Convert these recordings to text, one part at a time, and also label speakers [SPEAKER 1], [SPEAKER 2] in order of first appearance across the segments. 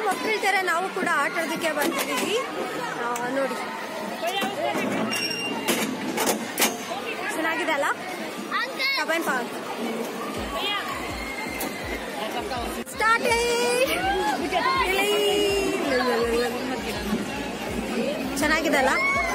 [SPEAKER 1] ಮಕ್ಕಳ ಥರ ನಾವು ಕೂಡ ಆಟ ಆಡೋದಕ್ಕೆ ಬಂದಿದ್ದೀವಿ ಆ, ನೋಡಿ ಚೆನ್ನಾಗಿದೆ ಅಲ್ಲ ಕಬಾಯ್ ಪಾರ್ಕ್ ಸ್ಟಾರ್ಟ್ ಚೆನ್ನಾಗಿದೆ ಅಲ್ಲ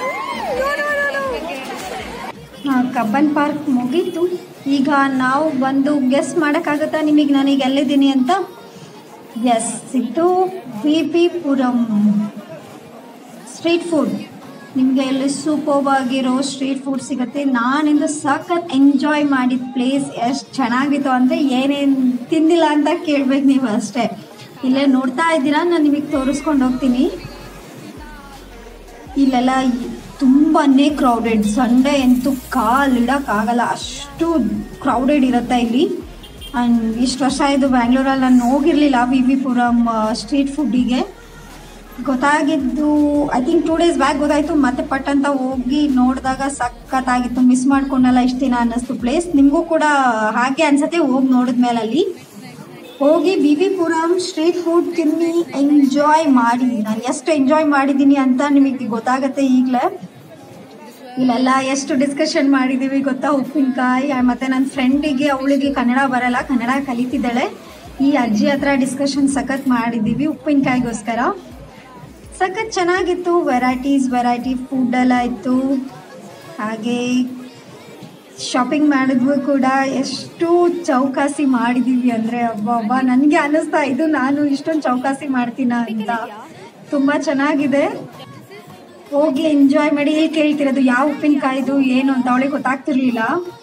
[SPEAKER 1] ಕಬ್ಬನ್ ಪಾರ್ಕ್ ಮುಗೀತು ಈಗ ನಾವು ಬಂದು ಗೆಸ್ ಮಾಡೋಕ್ಕಾಗತ್ತಾ ನಿಮಗೆ ನಾನೀಗ ಎಲ್ಲಿದ್ದೀನಿ ಅಂತ ಎಸ್ ಇದು ವಿ ಪಿ ಪುರಂ ಸ್ಟ್ರೀಟ್ ಫುಡ್ ನಿಮಗೆ ಇಲ್ಲಿ ಸೂಪರ್ಬ್ ಆಗಿರೋ ಸ್ಟ್ರೀಟ್ ಫುಡ್ ಸಿಗುತ್ತೆ ನಾನಿಂದು ಸಖತ್ ಎಂಜಾಯ್ ಮಾಡಿದ ಪ್ಲೇಸ್ ಎಷ್ಟು ಚೆನ್ನಾಗಿತ್ತು ಅಂದರೆ ಏನೇನು ತಿಂದಿಲ್ಲ ಅಂತ ಕೇಳ್ಬೇಕು ನೀವು ಅಷ್ಟೇ ಇಲ್ಲೇ ನೋಡ್ತಾ ಇದ್ದೀರಾ ನಾನು ನಿಮಗೆ ತೋರಿಸ್ಕೊಂಡು ಹೋಗ್ತೀನಿ ಇಲ್ಲೆಲ್ಲ ತುಂಬಾನೇ ಕ್ರೌಡೆಡ್ ಸಂಡೇ ಅಂತೂ ಕಾಲಿಡೋಕ್ಕಾಗಲ್ಲ ಅಷ್ಟು ಕ್ರೌಡೆಡ್ ಇರುತ್ತೆ ಇಲ್ಲಿ ಆ್ಯಂಡ್ ಇಷ್ಟು ವರ್ಷ ಇದು ಬ್ಯಾಂಗ್ಳೂರಲ್ಲಿ ನಾನು ಹೋಗಿರಲಿಲ್ಲ ವಿ ವಿ ಪುರಂ ಸ್ಟ್ರೀಟ್ ಫುಡ್ಡಿಗೆ ಗೊತ್ತಾಗಿದ್ದು I think two days back ಗೊತ್ತಾಯಿತು ಮತ್ತೆ ಪಟ್ ಅಂತ ಹೋಗಿ ನೋಡಿದಾಗ ಸಖತ್ತಾಗಿತ್ತು ಮಿಸ್ ಮಾಡ್ಕೊಂಡಲ್ಲ ಇಷ್ಟು ದಿನ ಅನ್ನಿಸ್ತು ಪ್ಲೇಸ್ ನಿಮಗೂ ಕೂಡ ಹಾಗೆ ಅನ್ಸತ್ತೆ ಹೋಗಿ ನೋಡಿದ್ಮೇಲೆ ಅಲ್ಲಿ ಹೋಗಿ ಬಿ ವಿ ಪುರಂ ಸ್ಟ್ರೀಟ್ ಫುಡ್ ತಿನ್ನಿ ಎಂಜಾಯ್ ಮಾಡಿ ನಾನು ಎಷ್ಟು ಎಂಜಾಯ್ ಮಾಡಿದ್ದೀನಿ ಅಂತ ನಿಮಗೆ ಗೊತ್ತಾಗತ್ತೆ ಈಗಲೇ ಇಲ್ಲೆಲ್ಲ ಎಷ್ಟು ಡಿಸ್ಕಷನ್ ಮಾಡಿದ್ದೀವಿ ಗೊತ್ತಾ ಉಪ್ಪಿನಕಾಯಿ ಮತ್ತು ನನ್ನ ಫ್ರೆಂಡಿಗೆ ಅವಳಿಗೆ ಕನ್ನಡ ಬರಲ್ಲ ಕನ್ನಡ ಕಲಿತಿದ್ದಾಳೆ ಈ ಅಜ್ಜಿ ಹತ್ರ ಡಿಸ್ಕಷನ್ ಸಖತ್ ಮಾಡಿದ್ದೀವಿ ಉಪ್ಪಿನಕಾಯಿಗೋಸ್ಕರ ಸಖತ್ ಚೆನ್ನಾಗಿತ್ತು ವೆರೈಟೀಸ್ ವೆರೈಟಿ ಫುಡ್ ಎಲ್ಲ ಇತ್ತು ಹಾಗೆ ಶಾಪಿಂಗ್ ಮಾಡಿದ್ವಿ ಕೂಡ ಎಷ್ಟು ಚೌಕಾಸಿ ಮಾಡಿದ್ದೀವಿ ಅಂದರೆ ಅಬ್ಬ ಅಬ್ಬ ನನಗೆ ಅನ್ನಿಸ್ತಾ ಇದು ನಾನು ಇಷ್ಟೊಂದು ಚೌಕಾಸಿ ಮಾಡ್ತೀನ ಅಂತ ತುಂಬ ಚೆನ್ನಾಗಿದೆ ಹೋಗಿ ಎಂಜಾಯ್ ಮಾಡಿ ಇಲ್ಲಿ ಕೇಳ್ತಿರೋದು ಯಾವ ಉಪ್ಪಿನಕಾಯಿದು ಏನು ಅಂತ ಅವಳಿಗೆ ಗೊತ್ತಾಗ್ತಿರ್ಲಿಲ್ಲ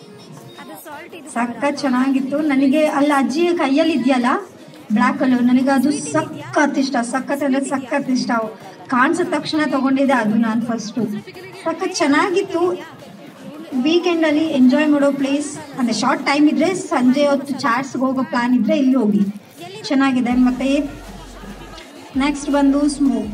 [SPEAKER 1] ಸಖತ್ ಚೆನ್ನಾಗಿತ್ತು ನನಗೆ ಅಲ್ಲಿ ಅಜ್ಜಿಯ ಕೈಯಲ್ಲಿ ಇದೆಯಲ್ಲ ಬ್ಲ್ಯಾಕ್ ಕಲರ್ ನನಗೆ ಅದು ಸಖತ್ ಇಷ್ಟ ಸಖತ್ ಅಂದರೆ ಸಖತ್ ಇಷ್ಟ ಕಾಣಿಸಿದ ತಕ್ಷಣ ತಗೊಂಡಿದ್ದೆ ಅದು ನಾನು ಫಸ್ಟು ಸಖತ್ ಚೆನ್ನಾಗಿತ್ತು ವೀಕೆಂಡಲ್ಲಿ ಎಂಜಾಯ್ ಮಾಡೋ ಪ್ಲೇಸ್ ಅಂದರೆ ಶಾರ್ಟ್ ಟೈಮ್ ಇದ್ದರೆ ಸಂಜೆ ಹೊತ್ತು ಚಾಟ್ಸ್ಗೆ ಹೋಗೋ ಪ್ಲ್ಯಾನ್ ಇದ್ದರೆ ಇಲ್ಲಿ ಹೋಗಿ ಚೆನ್ನಾಗಿದೆ ಮತ್ತು ನೆಕ್ಸ್ಟ್ ಬಂದು ಸ್ಮೋಕ್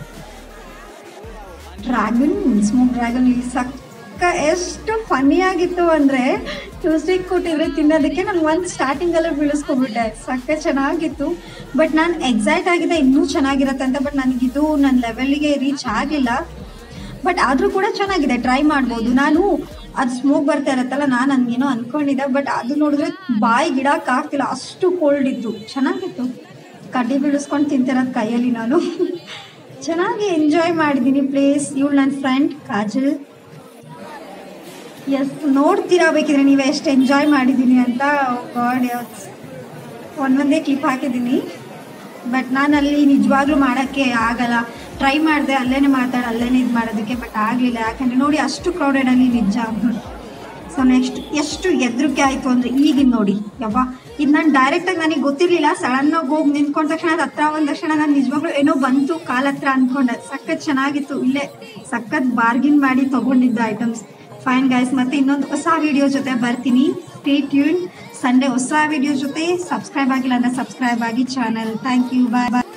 [SPEAKER 1] ಡ್ರ್ಯಾಗನ್ ಸ್ಮೋಕ್ ಡ್ರ್ಯಾಗನ್ ಇಲ್ಲಿ ಸಕ್ಕ ಎಷ್ಟು ಫನ್ನಿ ಆಗಿತ್ತು ಅಂದರೆ ಟ್ಯೂಸ್ಡೇಗೆ ಕೊಟ್ಟಿದ್ರೆ ತಿನ್ನೋದಕ್ಕೆ ನಾನು ಒಂದು ಸ್ಟಾರ್ಟಿಂಗಲ್ಲೇ ಬೀಳಿಸ್ಕೊಬಿಟ್ಟೆ ಸಕ್ಕ ಚೆನ್ನಾಗಿತ್ತು ಬಟ್ ನಾನು ಎಕ್ಸೈಟ್ ಆಗಿದೆ ಇನ್ನೂ ಚೆನ್ನಾಗಿರುತ್ತೆ ಅಂತ ಬಟ್ ನನಗಿದು ನನ್ನ ಲೆವೆಲ್ಗೆ ರೀಚ್ ಆಗಲಿಲ್ಲ ಬಟ್ ಆದರೂ ಕೂಡ ಚೆನ್ನಾಗಿದೆ ಟ್ರೈ ಮಾಡ್ಬೋದು ನಾನು ಅದು ಸ್ಮೋಕ್ ಬರ್ತಾ ಇರತ್ತಲ್ಲ ನಾನು ಹಂಗೇನೋ ಅಂದ್ಕೊಂಡಿದ್ದೆ ಬಟ್ ಅದು ನೋಡಿದ್ರೆ ಬಾಯಿ ಗಿಡಕ್ಕೆ ಆಗ್ತಿಲ್ಲ ಅಷ್ಟು ಕೋಲ್ಡ್ ಇತ್ತು ಚೆನ್ನಾಗಿತ್ತು ಕಡ್ಡಿ ಬೀಳಿಸ್ಕೊಂಡು ತಿಂತಿರೋದು ಕೈಯಲ್ಲಿ ನಾನು ಚೆನ್ನಾಗಿ ಎಂಜಾಯ್ ಮಾಡಿದ್ದೀನಿ ಪ್ಲೇಸ್ ಇವಳು ನನ್ನ ಫ್ರೆಂಡ್ ಕಾಜಲ್ ಎಸ್ ನೋಡ್ತೀರಾ ಬೇಕಿದ್ರೆ ನೀವು ಎಷ್ಟು ಎಂಜಾಯ್ ಮಾಡಿದ್ದೀನಿ ಅಂತ ಗಾಡ್ ಒಂದೊಂದೇ ಕ್ಲಿಪ್ ಹಾಕಿದ್ದೀನಿ ಬಟ್ ನಾನು ಅಲ್ಲಿ ನಿಜವಾಗ್ಲೂ ಮಾಡೋಕ್ಕೆ ಆಗಲ್ಲ ಟ್ರೈ ಮಾಡಿದೆ ಅಲ್ಲೇ ಮಾತಾಡಿ ಅಲ್ಲೇ ಇದು ಮಾಡೋದಕ್ಕೆ ಬಟ್ ಆಗಲಿಲ್ಲ ಯಾಕಂದರೆ ನೋಡಿ ಅಷ್ಟು ಕ್ರೌಡೆಡಲ್ಲಿ ನಿಜ ಸೊ ನೆಕ್ಸ್ಟ್ ಎಷ್ಟು ಹೆದರಿಕೆ ಆಯಿತು ಅಂದರೆ ಈಗಿನ ನೋಡಿ ಯವ್ವ ಇದು ನಾನು ಡೈರೆಕ್ಟಾಗಿ ನನಗೆ ಗೊತ್ತಿರಲಿಲ್ಲ ಸಡನ್ನಾಗಿ ಹೋಗಿ ನಿಂತ್ಕೊಂಡ ತಕ್ಷಣ ಅದು ಹತ್ರ ಬಂದ ತಕ್ಷಣ ನಾನು ನಿಜವಾಗ್ಲೂ ಏನೋ ಬಂತು ಕಾಲ ಹತ್ರ ಅಂದ್ಕೊಂಡೆ ಸಖತ್ ಚೆನ್ನಾಗಿತ್ತು ಇಲ್ಲೇ ಸಖತ್ ಬಾರ್ಗಿನ್ ಮಾಡಿ ತೊಗೊಂಡಿದ್ದ ಐಟಮ್ಸ್ ಫೈನ್ ಗೈಸ್ ಮತ್ತೆ ಇನ್ನೊಂದು ಹೊಸ ವಿಡಿಯೋ ಜೊತೆ ಬರ್ತೀನಿ ಸ್ಟೇ ಟ್ಯೂನ್ ಸಂಡೇ ಹೊಸ ವಿಡಿಯೋ ಜೊತೆ ಸಬ್ಸ್ಕ್ರೈಬ್ ಆಗಿಲ್ಲ ಅಂದರೆ ಸಬ್ಸ್ಕ್ರೈಬ್ ಆಗಿ channel thank you bye bye